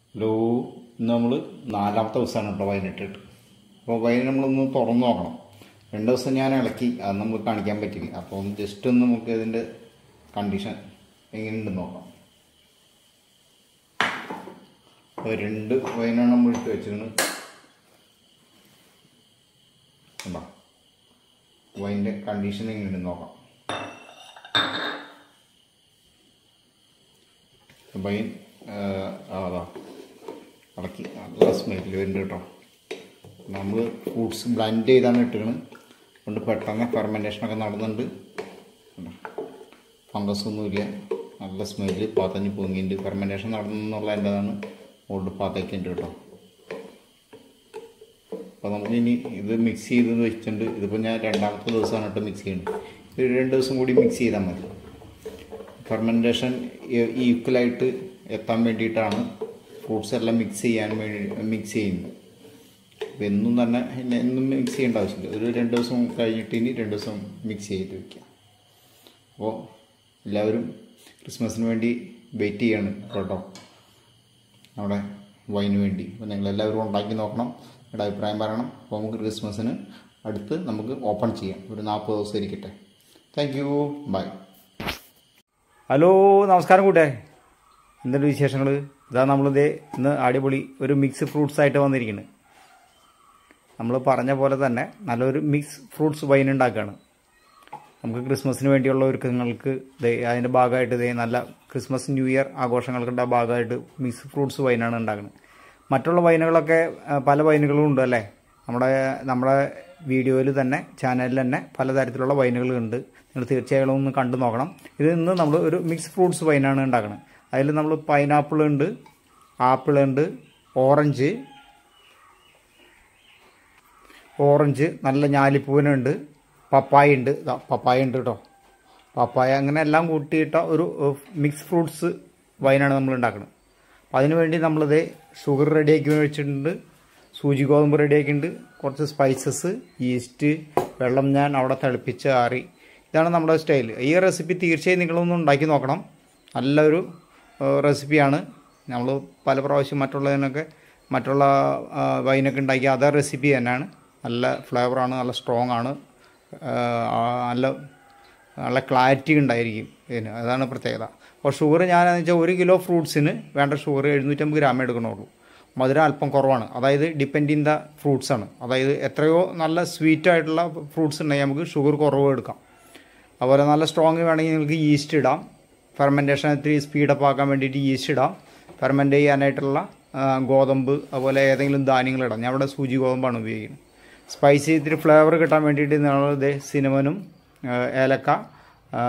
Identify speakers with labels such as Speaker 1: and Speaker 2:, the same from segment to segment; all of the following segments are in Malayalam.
Speaker 1: ഹലോ ഇന്ന് നമ്മൾ നാലാമത്തെ ദിവസമാണ് കേട്ടോ വൈകിട്ടിട്ട് അപ്പോൾ വൈകിട്ട് നമ്മളൊന്ന് തുറന്നു നോക്കണം രണ്ട് ദിവസം ഞാൻ ഇളക്കി അത് നമുക്ക് കാണിക്കാൻ പറ്റില്ല അപ്പോൾ ഒന്ന് ജസ്റ്റ് ഒന്ന് നമുക്ക് ഇതിൻ്റെ കണ്ടീഷൻ എങ്ങനെയുണ്ടെന്ന് നോക്കാം അപ്പോൾ രണ്ട് വൈനാണ് നമ്മൾ ഇട്ട് വെച്ചിരുന്നത് കണ്ടോ വൈൻ്റെ കണ്ടീഷൻ എങ്ങനെയുണ്ടെന്ന് നോക്കാം വൈൻ അതാ ഇളക്കി നല്ല സ്മെല്ല് വരുന്നുണ്ട് കേട്ടോ നമ്മൾ ഫ്രൂട്ട്സ് ബ്ലെൻഡ് ചെയ്താണ് ഇട്ടുകണ് അതുകൊണ്ട് പെട്ടെന്ന് ഫെർമെൻറ്റേഷനൊക്കെ നടന്നുണ്ട് ഫംഗസ് ഒന്നുമില്ല നല്ല സ്മെല്ല് പാത്തഞ്ഞ് പൊങ്ങിയിട്ടുണ്ട് ഫെർമെൻറ്റേഷൻ നടന്നുള്ള എൻ്റെതാണ് ഓൾഡ് പാത്തേക്കുണ്ട് കേട്ടോ അപ്പോൾ നമുക്ക് ഇനി ഇത് മിക്സ് ചെയ്ത് വെച്ചിട്ടുണ്ട് ഇതിപ്പോൾ ഞാൻ രണ്ടാമത്തെ ദിവസമാണ് കേട്ടോ മിക്സ് ചെയ്യുന്നത് ഇത് രണ്ട് ദിവസം കൂടി മിക്സ് ചെയ്താൽ മതി ഫെർമെൻറ്റേഷൻ ഈക്വലായിട്ട് എത്താൻ വേണ്ടിയിട്ടാണ് ഫ്രൂട്ട്സ് എല്ലാം മിക്സ് ചെയ്യാൻ വേണ്ടി മിക്സ് ചെയ്യുന്നത് അപ്പോൾ എന്നും തന്നെ ഇല്ല എന്നും മിക്സ് ചെയ്യേണ്ട ആവശ്യമില്ല ഒരു രണ്ട് ദിവസം കഴിഞ്ഞിട്ട് ഇനി രണ്ട് ദിവസം മിക്സ് ചെയ്ത് വയ്ക്കാം അപ്പോൾ എല്ലാവരും ക്രിസ്മസിന് വേണ്ടി വെയിറ്റ് ചെയ്യാണ് കേട്ടോ നമ്മുടെ വൈന് വേണ്ടി അപ്പോൾ നിങ്ങളെല്ലാവരും ഉണ്ടാക്കി നോക്കണം നിങ്ങളുടെ അഭിപ്രായം പറയണം അപ്പോൾ നമുക്ക് ക്രിസ്മസിന് അടുത്ത് നമുക്ക് ഓപ്പൺ ചെയ്യാം ഒരു നാൽപ്പത് ദിവസം ഇരിക്കട്ടെ താങ്ക് യു ബൈ
Speaker 2: ഹലോ നമസ്കാരം കൂട്ടെ എന്തുണ്ട് വിശേഷങ്ങൾ ഇതാ നമ്മളിതേ ഇന്ന് അടിപൊളി ഒരു മിക്സ് ഫ്രൂട്ട്സ് ആയിട്ട് വന്നിരിക്കുന്നത് നമ്മൾ പറഞ്ഞ പോലെ തന്നെ നല്ലൊരു മിക്സ് ഫ്രൂട്ട്സ് വൈൻ ഉണ്ടാക്കുകയാണ് നമുക്ക് ക്രിസ്മസിന് വേണ്ടിയുള്ള ഒരുക്കങ്ങൾക്ക് ദേ അതിൻ്റെ ഭാഗമായിട്ട് ദേ നല്ല ക്രിസ്മസ് ന്യൂ ഇയർ ആഘോഷങ്ങളുടെ ഭാഗമായിട്ട് മിക്സ് ഫ്രൂട്ട്സ് വൈനാണ് ഉണ്ടാക്കുന്നത് മറ്റുള്ള വൈനുകളൊക്കെ ആ, പല വൈനുകളും ഉണ്ട് അല്ലേ നമ്മുടെ നമ്മുടെ വീഡിയോയിൽ തന്നെ ചാനലിൽ തന്നെ പലതരത്തിലുള്ള വൈനുകളുണ്ട് നിങ്ങൾ തീർച്ചയായും ഒന്ന് കണ്ടു നോക്കണം ഇത് ഇന്ന് നമ്മൾ ഒരു മിക്സ് ഫ്രൂട്ട്സ് വൈനാണ് ഉണ്ടാക്കുന്നത് അതിൽ നമ്മൾ പൈനാപ്പിൾ ഉണ്ട് ആപ്പിൾ ഉണ്ട് ഓറഞ്ച് ഓറഞ്ച് നല്ല ഞാലിപ്പൂവനുണ്ട് പപ്പായ ഉണ്ട് ഇതാ പപ്പായ ഉണ്ട് കേട്ടോ പപ്പായ അങ്ങനെ എല്ലാം കൂട്ടിയിട്ട ഒരു മിക്സ് ഫ്രൂട്ട്സ് വൈനാണ് നമ്മൾ ഉണ്ടാക്കുന്നത് അപ്പം അതിന് വേണ്ടി നമ്മളിത് ഷുഗർ റെഡിയാക്കി വെച്ചിട്ടുണ്ട് സൂചി ഗോതമ്പ് റെഡിയാക്കിയിട്ടുണ്ട് കുറച്ച് സ്പൈസസ് ഈസ്റ്റ് വെള്ളം ഞാൻ അവിടെ തിളപ്പിച്ച് ആറി ഇതാണ് നമ്മുടെ സ്റ്റൈൽ ഈ റെസിപ്പി തീർച്ചയായും നിങ്ങളൊന്ന് ഉണ്ടാക്കി നോക്കണം നല്ലൊരു ഏഹ്, റെസിപ്പിയാണ് നമ്മൾ പല പ്രാവശ്യം മറ്റുള്ളതിനൊക്കെ മറ്റുള്ള ആ, വൈനൊക്കെ ഉണ്ടാക്കിയ അതേ റെസിപ്പി തന്നെയാണ് നല്ല ഫ്ലേവറാണ് നല്ല സ്ട്രോങ് ആണ് ഏഹ്, ആ, നല്ല നല്ല ക്ലാരിറ്റി ഉണ്ടായിരിക്കും ഇതിന് അതാണ് പ്രത്യേകത അപ്പോൾ ഷുഗർ ഞാനെന്ന് വെച്ചാൽ ഒരു കിലോ ഫ്രൂട്ട്സിന് വേണ്ട ഷുഗർ എഴുന്നൂറ്റമ്പത് ഗ്രാമേ എടുക്കണുള്ളൂ മധുരം അല്പം കുറവാണ് അതായത് ഡിപ്പെൻഡ് ഇൻ ദ ഫ്രൂട്ട്സ് ആണ് അതായത് എത്രയോ നല്ല സ്വീറ്റ് ആയിട്ടുള്ള ഫ്രൂട്ട്സ് ഉണ്ടെങ്കിൽ നമുക്ക് ഷുഗർ കുറവ് എടുക്കാം അതുപോലെ നല്ല സ്ട്രോങ് വേണമെങ്കിൽ നിങ്ങൾക്ക് ഈസ്റ്റ് ഇടാം ഫെർമെൻറ്റേഷൻ ഇത്തിരി സ്പീഡപ്പ് ആക്കാൻ വേണ്ടിയിട്ട് ഈസ്റ്റ് ഇടാം ഫെർമെൻറ്റ് ചെയ്യാനായിട്ടുള്ള ആ, ഗോതമ്പ് അതുപോലെ ഏതെങ്കിലും ധാന്യങ്ങൾ ഇടാം ഞാൻ ഇവിടെ സൂചി ഗോതമ്പാണ് ഉപയോഗിക്കുന്നത് സ്പൈസി ഇത്തിരി ഫ്ലേവർ കിട്ടാൻ വേണ്ടിയിട്ട് നമ്മൾ ഇത് സിനമനും ആ, ഏലക്ക ആ,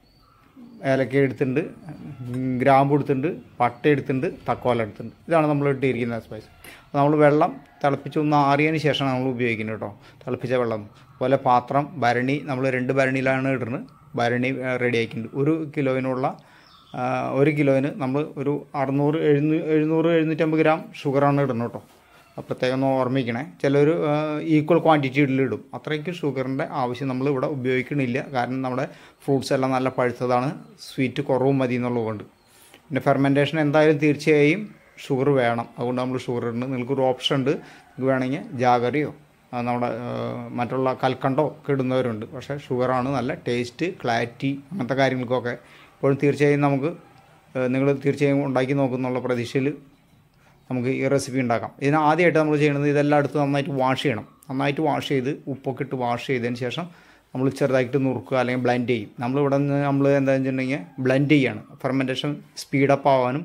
Speaker 2: ഏലക്ക എടുത്തിട്ടുണ്ട് ഉം, ഗ്രാമ്പു എടുത്തിട്ടുണ്ട് പട്ട എടുത്തിട്ടുണ്ട് തക്കോല എടുത്തിട്ടുണ്ട് ഇതാണ് നമ്മൾ ഇട്ടിരിക്കുന്ന സ്പൈസ് നമ്മൾ വെള്ളം തിളപ്പിച്ച് ഒന്ന് ആറിയതിന് ശേഷമാണ് നമ്മൾ ഉപയോഗിക്കുന്നത് കേട്ടോ തിളപ്പിച്ച വെള്ളം അതുപോലെ പാത്രം ഭരണി നമ്മൾ രണ്ട് ഭരണിയിലാണ് ഇടുന്നത് ഭരണി റെഡി ആക്കിയിട്ടുണ്ട് ഒരു കിലോയിനുള്ള ആ, ഒരു കിലോയിന് നമ്മൾ ഒരു അറുന്നൂറ് എഴുന്നൂ എഴുന്നൂറ് എഴുന്നൂറ്റമ്പത് ഗ്രാം ഷുഗറാണ് ഇടുന്നത് കേട്ടോ അത് പ്രത്യേകം ഒന്ന് ഓർമ്മിക്കണേ ചിലർ ഈക്വൽ ക്വാണ്ടിറ്റിയിലിടും അത്രയ്ക്ക് ഷുഗറിൻ്റെ ആവശ്യം നമ്മൾ ഇവിടെ ഉപയോഗിക്കണില്ല കാരണം നമ്മുടെ ഫ്രൂട്ട്സ് എല്ലാം നല്ല പഴുത്തതാണ് സ്വീറ്റ് കുറവും മതി എന്നുള്ളതുകൊണ്ട് പിന്നെ ഫെർമെൻറ്റേഷൻ എന്തായാലും തീർച്ചയായും ഷുഗർ വേണം അതുകൊണ്ട് നമ്മൾ ഷുഗർ ഉണ്ട് നിങ്ങൾക്കൊരു ഓപ്ഷൻ ഉണ്ട് നിങ്ങൾക്ക് വേണമെങ്കിൽ ജാഗറിയോ ആ, നമ്മുടെ ആ, മറ്റുള്ള കൽക്കണ്ടോ ഒക്കെ ഇടുന്നവരുണ്ട് പക്ഷേ ഷുഗറാണ് നല്ല ടേസ്റ്റ് ക്ലാരിറ്റി അങ്ങനത്തെ കാര്യങ്ങൾക്കൊക്കെ ഇപ്പോഴും തീർച്ചയായും നമുക്ക് നിങ്ങൾ തീർച്ചയായും ഉണ്ടാക്കി നോക്കുന്നുള്ള പ്രതീക്ഷയിൽ നമുക്ക് ഈ റെസിപ്പി ഉണ്ടാക്കാം ഇതിന് ആദ്യമായിട്ട് നമ്മൾ ചെയ്യുന്നത് ഇതെല്ലാം എടുത്ത് നന്നായിട്ട് വാഷ് ചെയ്യണം നന്നായിട്ട് വാഷ് ചെയ്ത് ഉപ്പൊക്കെ ഇട്ട് വാഷ് ചെയ്തതിന് ശേഷം നമ്മൾ ചെറുതായിട്ട് നുറുക്കുക അല്ലെങ്കിൽ ബ്ലെൻഡ് ചെയ്യും നമ്മളിവിടെ നിന്ന് നമ്മൾ എന്താ വെച്ചിട്ടുണ്ടെങ്കിൽ ബ്ലെൻഡ് ചെയ്യാണ് ഫെർമെൻറ്റേഷൻ സ്പീഡപ്പ് ആവാനും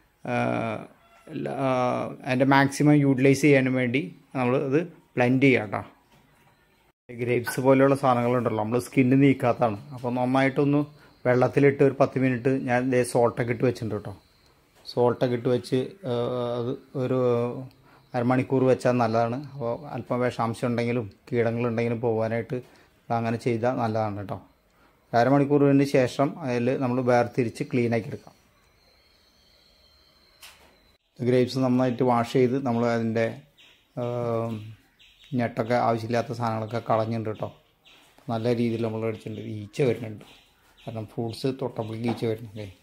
Speaker 2: അതിൻ്റെ മാക്സിമം യൂട്ടിലൈസ് ചെയ്യാനും വേണ്ടി നമ്മൾ ഇത് ബ്ലെൻഡ് ചെയ്യാം കേട്ടോ ഗ്രേപ്സ് പോലെയുള്ള സാധനങ്ങളുണ്ടല്ലോ നമ്മൾ സ്കിന്ന് നീക്കാത്തതാണ് അപ്പോൾ നന്നായിട്ടൊന്ന് വെള്ളത്തിലിട്ട് ഒരു പത്ത് മിനിറ്റ് ഞാൻ ദേ സോൾട്ടൊക്കെ ഇട്ട് വെച്ചിട്ടുണ്ട് കേട്ടോ സോൾട്ടൊക്കെ ഇട്ട് വെച്ച് ആ, അത് ഒരു അരമണിക്കൂർ വെച്ചാൽ നല്ലതാണ് അപ്പോൾ അല്പം വിഷാംശം ഉണ്ടെങ്കിലും കീടങ്ങളുണ്ടെങ്കിലും പോകാനായിട്ട് അങ്ങനെ ചെയ്താൽ നല്ലതാണ് കേട്ടോ അരമണിക്കൂറിന് ശേഷം അതിൽ നമ്മൾ വേർതിരിച്ച് ക്ലീനാക്കി എടുക്കാം ഗ്രേപ്സ് നന്നായിട്ട് വാഷ് ചെയ്ത് നമ്മൾ അതിൻ്റെ ഞെട്ടൊക്കെ ആവശ്യമില്ലാത്ത സാധനങ്ങളൊക്കെ കളഞ്ഞിട്ടുണ്ട് കേട്ടോ നല്ല രീതിയിൽ നമ്മൾ അടിച്ചിട്ടുണ്ട് ഈച്ച വരുന്നുണ്ട് കാരണം ഫ്രൂട്ട്സ് തൊട്ടപ്പോഴേക്ക് ഈച്ച വരുന്നില്ലേ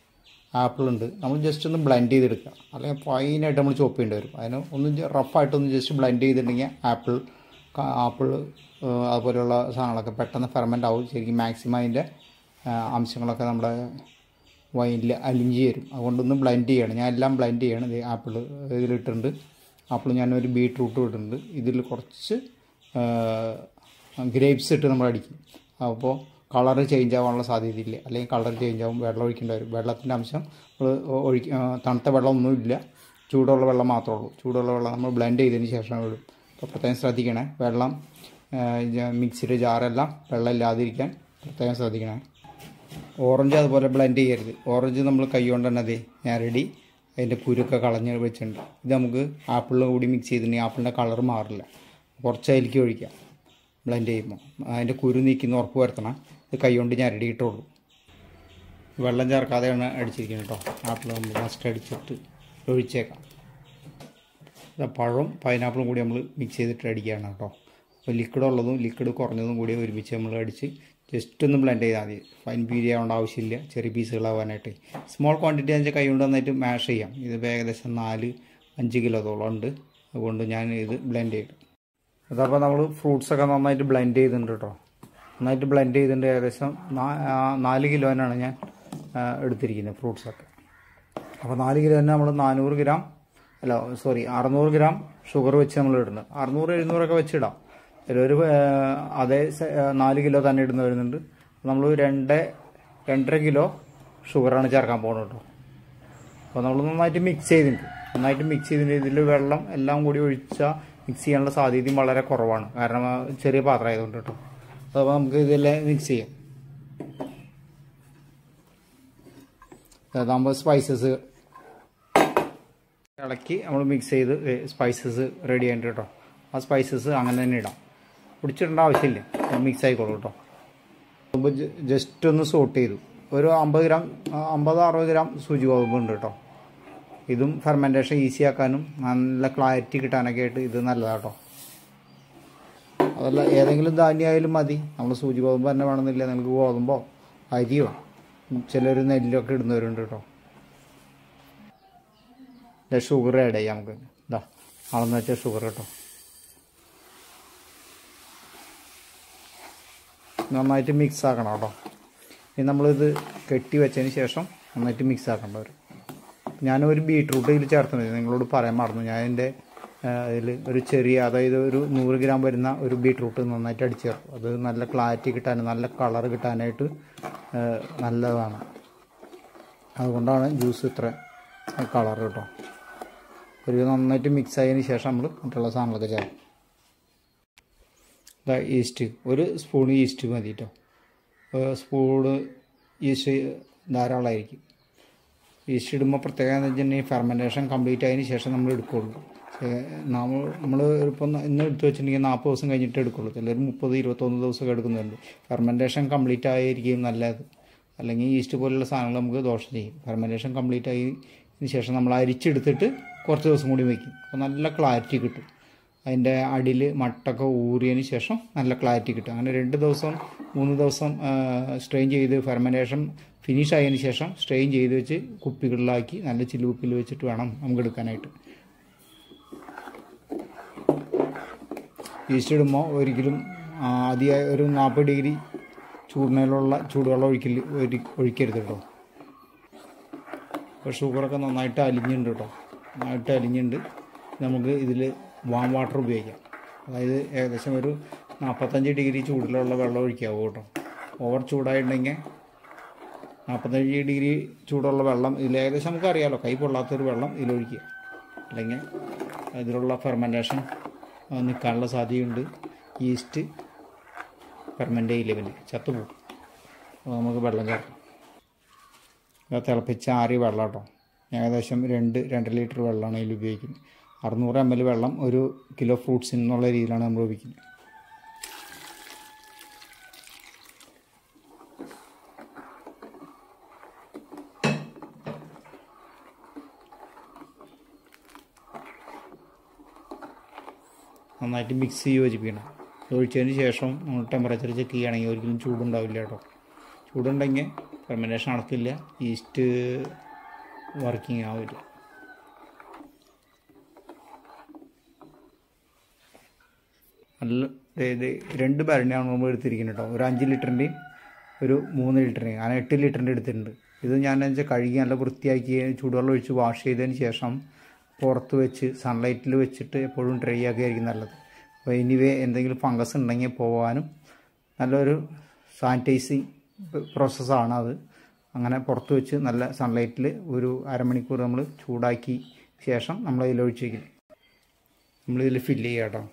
Speaker 2: ആപ്പിൾ ഉണ്ട് നമ്മൾ ജസ്റ്റ് ഒന്ന് ബ്ലെൻഡ് ചെയ്തെടുക്കുക അല്ലെങ്കിൽ ഫൈനായിട്ട് നമ്മൾ ചോപ്പ് ചെയ്യേണ്ടി വരും അതിന് ഒന്ന് റഫായിട്ടൊന്ന് ജസ്റ്റ് ബ്ലെൻഡ് ചെയ്തിട്ടുണ്ടെങ്കിൽ ആപ്പിൾ ആപ്പിൾ അതുപോലെയുള്ള സാധനങ്ങളൊക്കെ പെട്ടെന്ന് ഫെർമെൻ്റ് ആവും ശരിക്കും മാക്സിമം അതിൻ്റെ ആ, അംശങ്ങളൊക്കെ നമ്മുടെ വൈനിൽ അലിഞ്ച് ചേരും അതുകൊണ്ടൊന്ന് ബ്ലെൻഡ് ചെയ്യണം ഞാൻ എല്ലാം ബ്ലെൻഡ് ചെയ്യണം ഇത് ആപ്പിൾ ഇതിലിട്ടുണ്ട് ആപ്പിൾ ഞാനൊരു ബീട്രൂട്ട് ഇട്ടിട്ടുണ്ട് ഇതിൽ കുറച്ച് ഗ്രേപ്സ് ഇട്ട് നമ്മൾ അടിക്കും അപ്പോൾ കളർ ചേഞ്ച് ആവാനുള്ള സാധ്യതയില്ല അല്ലെങ്കിൽ കളർ ചേഞ്ച് ആവും വെള്ളം ഒഴിക്കേണ്ടി വരും വെള്ളത്തിൻ്റെ അംശം നമ്മൾ ഒഴിക്ക ആ, തണുത്ത വെള്ളമൊന്നുമില്ല ചൂടുള്ള വെള്ളം മാത്രമേ ഉള്ളൂ ചൂടുള്ള വെള്ളം നമ്മൾ ബ്ലെൻഡ് ചെയ്തതിന് ശേഷം വിടും അപ്പോൾ പ്രത്യേകം ശ്രദ്ധിക്കണേ വെള്ളം മിക്സിയുടെ ജാറെല്ലാം വെള്ളം ഇല്ലാതിരിക്കാൻ പ്രത്യേകം ശ്രദ്ധിക്കണേ ഓറഞ്ച് അതുപോലെ ബ്ലെൻഡ് ചെയ്യരുത് ഓറഞ്ച് നമ്മൾ കൈ കൊണ്ട് തന്നെ അതെ ഞാൻ റെഡി അതിൻ്റെ കുരുക്കെ കളഞ്ഞ് വെച്ചിട്ടുണ്ട് ഇത് നമുക്ക് ആപ്പിളിൽ കൂടി മിക്സ് ചെയ്തിട്ടുണ്ടെങ്കിൽ ആപ്പിളിൻ്റെ കളർ മാറില്ല കുറച്ച് അതിലേക്ക് ഒഴിക്കാം ബ്ലെൻഡ് ചെയ്യുമ്പോൾ അതിൻ്റെ കുരു നീക്കുന്ന ഉറപ്പ് വരുത്തണം ഇത് കൈ കൊണ്ട് ഞാൻ റെഡി ഇട്ടുള്ളൂ വെള്ളം ചേർക്കാതെയാണ് അടിച്ചിരിക്കുന്നത് കേട്ടോ ആപ്പിൾ നമ്മൾ മസ്റ്റ് അടിച്ചിട്ട് ഒഴിച്ചേക്കാം ഇത് പഴവും പൈനാപ്പിളും കൂടി നമ്മൾ മിക്സ് ചെയ്തിട്ട് അടിക്കുകയാണ് കേട്ടോ അപ്പോൾ ലിക്വിഡ് ഉള്ളതും ലിക്വിഡ് കുറഞ്ഞതും കൂടി ഒരുമിച്ച് നമ്മൾ അടിച്ച് ജസ്റ്റ് ഒന്ന് ബ്ലെൻഡ് ചെയ്താൽ മതി ഫൈൻ പീരി ആവേണ്ട ആവശ്യമില്ല ചെറിയ പീസുകളാവാനായിട്ട് സ്മോൾ ക്വാണ്ടിറ്റി എന്ന് കൈ കൊണ്ട് നന്നായിട്ട് മാഷ് ചെയ്യാം ഇതിപ്പോൾ ഏകദേശം നാല് അഞ്ച് കിലോത്തോളം ഉണ്ട് അതുകൊണ്ട് ഞാൻ ഇത് ബ്ലെൻഡ് ചെയ്തു അതപ്പോൾ നമ്മൾ ഫ്രൂട്ട്സൊക്കെ നന്നായിട്ട് ബ്ലെൻഡ് ചെയ്തിട്ടുണ്ട് കേട്ടോ നന്നായിട്ട് ബ്ലെൻഡ് ചെയ്തിട്ടുണ്ട് ഏകദേശം നാ- ആ, നാല് കിലോനാണ് ഞാൻ ആ, എടുത്തിരിക്കുന്നത് ഫ്രൂട്ട്സൊക്കെ അപ്പോൾ നാല് കിലോന് നമ്മൾ നാനൂറ് ഗ്രാം അല്ല സോറി അറുന്നൂറ് ഗ്രാം ഷുഗർ വെച്ച് നമ്മൾ ഇടുന്നത് അറുന്നൂറ് എഴുന്നൂറൊക്കെ വെച്ചിടാം ചിലർ അതേ സ- ആ, നാല് കിലോ തന്നെ ഇടുന്ന വരുന്നുണ്ട് നമ്മൾ രണ്ട് രണ്ടര കിലോ ഷുഗറാണ് ചേർക്കാൻ പോകുന്നത് കേട്ടോ അപ്പോൾ നമ്മൾ നന്നായിട്ട് മിക്സ് ചെയ്തിട്ടുണ്ട് നന്നായിട്ട് മിക്സ് ചെയ്തിട്ടുണ്ട് ഇതിൽ വെള്ളം എല്ലാം കൂടി ഒഴിച്ചാൽ മിക്സ് ചെയ്യാനുള്ള സാധ്യതയും വളരെ കുറവാണ് കാരണം ആ ചെറിയ പാത്രം ആയതുകൊണ്ട് കേട്ടോ അപ്പോൾ നമുക്ക് ഇതെല്ലാം മിക്സ് ചെയ്യാം അതാകുമ്പോൾ സ്പൈസസ് ഇളക്കി നമ്മൾ മിക്സ് ചെയ്ത് സ്പൈസസ് റെഡി ആയിട്ട് കേട്ടോ ആ സ്പൈസസ് അങ്ങനെ തന്നെ ഇടാം പിടിച്ചിടേണ്ട ആവശ്യമില്ല മിക്സ് ആയിക്കോളൂ കേട്ടോ അപ്പോൾ ജസ്റ്റ് ഒന്ന് സോട്ട് ചെയ്തു ഒരു അമ്പത് ഗ്രാം ആ, അമ്പത് അറുപത് ഗ്രാം സൂചി ഗോതമ്പ് ഉണ്ട് കേട്ടോ ഇതും ഫെർമെൻറ്റേഷൻ ഈസി ആക്കാനും നല്ല ക്ലാരിറ്റി കിട്ടാനൊക്കെ ആയിട്ട് ഇത് നല്ലതാണ് കേട്ടോ അതല്ല ഏതെങ്കിലും ധാന്യമായാലും മതി നമ്മൾ സൂചി ഗോതമ്പ് തന്നെ വേണമെന്നില്ല നിങ്ങൾക്ക് ഗോതമ്പോ അരിയോ ചിലർ നെല്ലൊക്കെ ഇടുന്നവരുണ്ട് കേട്ടോ ഷുഗർ ആഡ് ചെയ്യാം നമുക്ക് ഇതാ അളന്ന് വെച്ച ഷുഗർ കേട്ടോ നന്നായിട്ട് മിക്സ് ആക്കണം കേട്ടോ ഇനി നമ്മളിത് കെട്ടി വെച്ചതിന് ശേഷം നന്നായിട്ട് മിക്സ് ആക്കേണ്ട വരും ഞാനൊരു ബീട്രൂട്ട് ഇതിൽ ചേർത്തത് നിങ്ങളോട് പറയാൻ മറന്നു ഞാൻ എൻ്റെ ഇതിൽ ഒരു ചെറിയ അതായത് ഒരു നൂറ് ഗ്രാം വരുന്ന ഒരു ബീട്രൂട്ട് നന്നായിട്ട് അടിച്ചു ചേർക്കും അത് നല്ല ക്ലാരിറ്റി കിട്ടാനും നല്ല കളർ കിട്ടാനായിട്ട് ആ, നല്ലതാണ് അതുകൊണ്ടാണ് ജ്യൂസ് ഇത്ര കളർ കേട്ടോ ഒരു നന്നായിട്ട് മിക്സ് ആയതിന് ശേഷം നമ്മൾ മറ്റുള്ള സാധനങ്ങളൊക്കെ ചേർക്കും ഇതാ ഈസ്റ്റ് ഒരു സ്പൂൺ ഈസ്റ്റ് മതി കേട്ടോ സ്പൂണ് ഈസ്റ്റ് ധാരാളമായിരിക്കും ഈസ്റ്റ് ഇടുമ്പോൾ പ്രത്യേകത എന്ന് വെച്ചിട്ടുണ്ടെങ്കിൽ ഫെർമെൻറ്റേഷൻ കംപ്ലീറ്റ് ആയതിന് ശേഷം നമ്മൾ എടുക്കുള്ളൂ ഏഹ് നമ്മൾ നമ്മൾ ഇപ്പം ഇന്ന് എടുത്ത് വെച്ചിട്ടുണ്ടെങ്കിൽ നാൽപ്പത് ദിവസം കഴിഞ്ഞിട്ട് എടുക്കുള്ളൂ ചിലർ മുപ്പത് ഇരുപത്തൊന്ന് ദിവസമൊക്കെ എടുക്കുന്നുണ്ട് ഫെർമെൻറ്റേഷൻ കംപ്ലീറ്റ് ആയിരിക്കും നല്ലത് അല്ലെങ്കിൽ ഈസ്റ്റ് പോലുള്ള സാധനങ്ങൾ നമുക്ക് ദോഷം ചെയ്യും ഫെർമെൻറ്റേഷൻ കംപ്ലീറ്റ് ആയതിന് ശേഷം നമ്മൾ അരിച്ചെടുത്തിട്ട് കുറച്ച് ദിവസം കൂടി വയ്ക്കും അപ്പോൾ നല്ല ക്ലാരിറ്റി കിട്ടും അതിൻ്റെ അടിയിൽ മട്ടൊക്കെ ഊറിയതിന് ശേഷം നല്ല ക്ലാരിറ്റി കിട്ടും അങ്ങനെ രണ്ട് ദിവസം മൂന്ന് ദിവസം സ്ട്രെയിൻ ചെയ്ത് ഫെർമെൻറ്റേഷൻ ഫിനിഷ് ആയതിനു ശേഷം സ്ട്രെയിൻ ചെയ്ത് വെച്ച് കുപ്പികളിലാക്കി നല്ല ചില്ലുകുപ്പിൽ വെച്ചിട്ട് വേണം നമുക്ക് എടുക്കാനായിട്ട് ഈസ്റ്റ് ഇടുമ്പോൾ ഒരിക്കലും ആ, അതിയായ ഒരു നാൽപ്പത് ഡിഗ്രി ചൂടിനുള്ള ചൂടുവെള്ളം ഒഴിക്കൽ ഒരി- ഒഴിക്കരുത് കേട്ടോ അപ്പോൾ ഷുഗറൊക്കെ നന്നായിട്ട് അലിഞ്ഞിട്ടുണ്ട് കേട്ടോ നന്നായിട്ട് അലിഞ്ഞിട്ടുണ്ട് നമുക്ക് ഇതിൽ വാം വാട്ടർ ഉപയോഗിക്കാം അതായത് ഏകദേശം ഒരു നാൽപ്പത്തഞ്ച് ഡിഗ്രി ചൂടിലുള്ള വെള്ളം ഒഴിക്കാവൂ കേട്ടോ ഓവർ ചൂടായിട്ടുണ്ടെങ്കിൽ നാൽപ്പത്തഞ്ച് ഡിഗ്രി ചൂടുള്ള വെള്ളം ഇതിൽ ഏകദേശം നമുക്ക് അറിയാമല്ലോ കൈ പൊള്ളാത്തൊരു വെള്ളം ഇതിലൊഴിക്കുക അല്ലെങ്കിൽ ഇതിലുള്ള ഫെർമെൻറ്റേഷൻ നിൽക്കാനുള്ള സാധ്യതയുണ്ട് ഈസ്റ്റ് ഫെർമെൻ്റ് ചെയ്യില്ല പിന്നെ ചത്തുപോകും അപ്പോൾ നമുക്ക് വെള്ളം ചേർക്കാം അത് തിളപ്പിച്ച ആറിയ വെള്ളം കേട്ടോ ഏകദേശം രണ്ട് രണ്ട് ലിറ്റർ വെള്ളമാണ് ഇതിൽ ഉപയോഗിക്കുന്നത് അറുന്നൂറ് എം എൽ വെള്ളം ഒരു കിലോ ഫ്രൂട്ട്സിന് എന്നുള്ള രീതിയിലാണ് നമ്മൾ ഉപയോഗിക്കുന്നത് നന്നായിട്ട് മിക്സ് ചെയ്ത് യോജിപ്പിക്കണം ഒഴിച്ചതിന് ശേഷം നമ്മൾ ടെമ്പറേച്ചർ ചെക്ക് ചെയ്യുകയാണെങ്കിൽ ഒരിക്കലും ചൂടുണ്ടാവില്ല കേട്ടോ ചൂടുണ്ടെങ്കിൽ ഫെർമെൻറ്റേഷൻ നടക്കില്ല ഈസ്റ്റ് വർക്കിംഗ് ആവില്ല നല്ല ദേ ദേ രണ്ട് ഭരണിയാണ് നമ്മൾ എടുത്തിരിക്കുന്നത് കേട്ടോ ഒരു അഞ്ച് ലിറ്ററിൻ്റെയും ഒരു മൂന്ന് ലിറ്ററിൻ്റെയും അങ്ങനെ എട്ട് ലിറ്ററിൻ്റെ എടുത്തിട്ടുണ്ട് ഇത് ഞാൻ വെച്ചാൽ കഴുകി നല്ല വൃത്തിയാക്കി ചൂടുവെള്ളം ഒഴിച്ച് വാഷ് ചെയ്തതിന് ശേഷം പുറത്ത് വെച്ച് സൺലൈറ്റിൽ വെച്ചിട്ട് എപ്പോഴും ഡ്രൈ ആക്കിയായിരിക്കും നല്ലത് അപ്പോൾ എനിവേ എന്തെങ്കിലും ഫംഗസ് ഉണ്ടെങ്കിൽ പോകാനും നല്ലൊരു സാനിറ്റൈസിങ് പ്രോസസ്സാണ് അത് അങ്ങനെ പുറത്ത് വെച്ച് നല്ല സൺലൈറ്റിൽ ഒരു അരമണിക്കൂർ നമ്മൾ ചൂടാക്കി ശേഷം നമ്മൾ ഇതിൽ ഒഴിച്ച് വയ്ക്കും നമ്മളിതിൽ ഫില്ല് ചെയ്യാം കേട്ടോ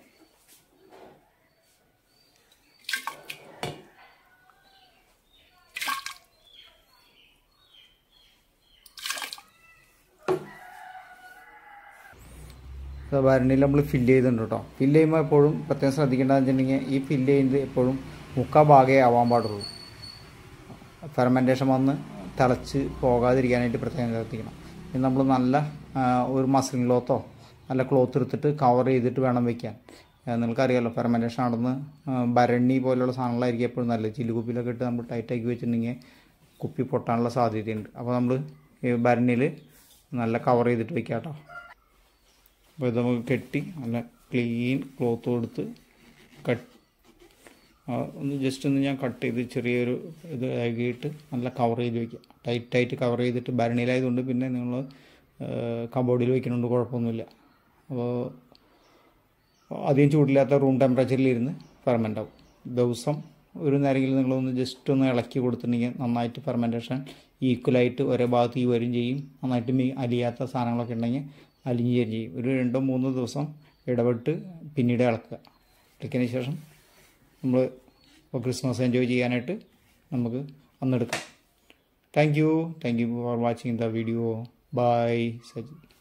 Speaker 2: ഭരണിയിൽ നമ്മൾ ഫില്ല് ചെയ്തിട്ടുണ്ട് കേട്ടോ ഫില്ല് ചെയ്യുമ്പോൾ എപ്പോഴും പ്രത്യേകം ശ്രദ്ധിക്കേണ്ടതെന്ന് വെച്ചിട്ടുണ്ടെങ്കിൽ ഈ ഫില്ല് ചെയ്യുന്നത് എപ്പോഴും മുക്കാ ഭാഗേ ആവാൻ പാടുള്ളൂ ഫെർമെൻറ്റേഷൻ വന്ന് തിളച്ച് പോകാതിരിക്കാനായിട്ട് പ്രത്യേകം ശ്രദ്ധിക്കണം ഇത് നമ്മൾ നല്ല ആ, ഒരു മസ്ലിൻ ക്ലോത്തോ നല്ല ക്ലോത്ത് എടുത്തിട്ട് കവർ ചെയ്തിട്ട് വേണം വെക്കാൻ ആ, നിങ്ങൾക്കറിയാമല്ലോ ഫെർമെൻറ്റേഷൻ നടന്ന് ആ, ഭരണി പോലെയുള്ള സാധനങ്ങളായിരിക്കും എപ്പോഴും നല്ലത് ചില്ലുകുപ്പിയിലൊക്കെ ഇട്ട് നമ്മൾ ടൈറ്റാക്കി വെച്ചിട്ടുണ്ടെങ്കിൽ കുപ്പി പൊട്ടാനുള്ള സാധ്യതയുണ്ട് അപ്പോൾ നമ്മൾ ഈ ഭരണിയിൽ നല്ല കവർ ചെയ്തിട്ട് വെക്കാം കേട്ടോ അപ്പോൾ ഇത് നമുക്ക് കെട്ടി നല്ല ക്ലീൻ ക്ലോത്ത് കൊടുത്ത് കട്ട് ആ, ഒന്ന് ജസ്റ്റ് ഒന്ന് ഞാൻ കട്ട് ചെയ്ത് ചെറിയൊരു ഇത് ആക്കിയിട്ട് നല്ല കവർ ചെയ്ത് വയ്ക്കുക ടൈറ്റായിട്ട് കവർ ചെയ്തിട്ട് ഭരണിയിലായതുകൊണ്ട് പിന്നെ നിങ്ങൾ കബോർഡിൽ വയ്ക്കുന്നുണ്ട് കുഴപ്പമൊന്നുമില്ല അപ്പോൾ അധികം ചൂടില്ലാത്ത റൂം ടെമ്പറേച്ചറിലിരുന്ന് ഫെർമെൻ്റ് ആവും ദിവസം ഒരു നേരമെങ്കിലും നിങ്ങളൊന്ന് ജസ്റ്റ് ഒന്ന് ഇളക്കി കൊടുത്തിട്ടുണ്ടെങ്കിൽ നന്നായിട്ട് ഫെർമെൻറ്റേഷൻ ഈക്വലായിട്ട് ഒരേ ഭാഗത്ത് ഈ വരും ചെയ്യും നന്നായിട്ട് മീ അലിയാത്ത സാധനങ്ങളൊക്കെ ഉണ്ടെങ്കിൽ അലിഞ്ഞ് തരും ചെയ്യും ഒരു രണ്ടോ മൂന്നോ ദിവസം ഇടപെട്ട് പിന്നീട് ഇളക്കുക ഇളക്കിയതിന് ശേഷം നമ്മൾ ഇപ്പോൾ ക്രിസ്മസ് എൻജോയ് ചെയ്യാനായിട്ട് നമുക്ക് അന്നെടുക്കാം thank you thank you for watching the video bye Saji